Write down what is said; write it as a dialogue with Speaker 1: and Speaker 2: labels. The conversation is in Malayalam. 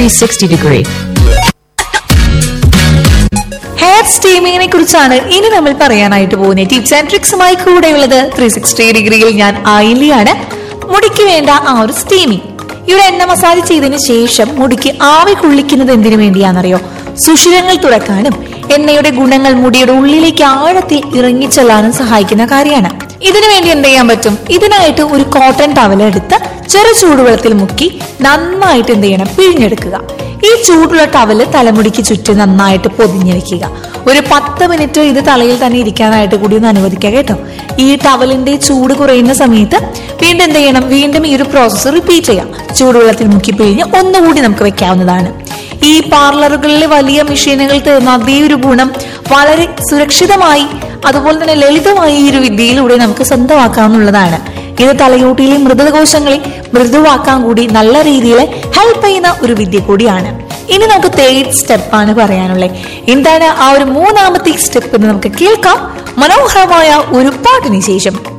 Speaker 1: 360 degree.
Speaker 2: ഹെയർ സ്റ്റീമിങ്ങിനെ കുറിച്ചാണ് ഇനി നമ്മൾ പറയാനായിട്ട് പോകുന്നത് ടിപ്സ് ആൻഡ് ട്രിക്സുമായി കൂടെയുള്ളത് ത്രീ സിക്സ്റ്റി ഡിഗ്രിയിൽ ഞാൻ ആയില്ലിയാണ് മുടിക്ക് വേണ്ട ആ ഒരു സ്റ്റീമിങ് ഈ ഒരു എണ്ണ മസാജ് ചെയ്തതിന് ശേഷം മുടിക്ക് ആവി കൊള്ളിക്കുന്നത് എന്തിനു വേണ്ടിയാണെന്നറിയോ സുഷിരങ്ങൾ തുറക്കാനും എണ്ണയുടെ ഗുണങ്ങൾ മുടിയുടെ ഉള്ളിലേക്ക് ആഴത്തിൽ ഇറങ്ങിച്ചെല്ലാനും സഹായിക്കുന്ന കാര്യമാണ് ഇതിനു വേണ്ടി എന്ത് ചെയ്യാൻ പറ്റും ഇതിനായിട്ട് ഒരു കോട്ടൺ ടവൽ എടുത്ത് ചെറു ചൂടുവെള്ളത്തിൽ മുക്കി നന്നായിട്ട് എന്ത് ചെയ്യണം പിഴിഞ്ഞെടുക്കുക ഈ ചൂടുള്ള ടവല് തലമുടിക്ക് ചുറ്റും നന്നായിട്ട് പൊതിഞ്ഞു വെക്കുക ഒരു പത്ത് മിനിറ്റ് ഇത് തലയിൽ തന്നെ ഇരിക്കാനായിട്ട് കൂടി ഒന്ന് അനുവദിക്കുക കേട്ടോ ഈ ടവലിന്റെ ചൂട് കുറയുന്ന സമയത്ത് വീണ്ടും എന്ത് ചെയ്യണം വീണ്ടും ഈ ഒരു പ്രോസസ്സ് റിപ്പീറ്റ് ചെയ്യാം ചൂടുവെള്ളത്തിൽ മുക്കി പിഴിഞ്ഞ് ഒന്നുകൂടി നമുക്ക് വെക്കാവുന്നതാണ് ഈ പാർലറുകളിലെ വലിയ മെഷീനുകൾ തരുന്ന അതേ ഒരു ഗുണം വളരെ സുരക്ഷിതമായി അതുപോലെ തന്നെ ലളിതമായി ഈ ഒരു വിദ്യയിലൂടെ നമുക്ക് സ്വന്തമാക്കാവുന്നതാണ് ഇത് തലയോട്ടിയിലെ മൃദുകോശങ്ങളെ മൃദുവാക്കാൻ കൂടി നല്ല രീതിയിൽ ഹെൽപ്പ് ചെയ്യുന്ന ഒരു വിദ്യ കൂടിയാണ് ഇനി നമുക്ക് തേർഡ് സ്റ്റെപ്പാണ് പറയാനുള്ളത് എന്താണ് ആ ഒരു മൂന്നാമത്തെ സ്റ്റെപ്പ് എന്ന് നമുക്ക് കേൾക്കാം മനോഹരമായ ഒരു പാട്ടിന് ശേഷം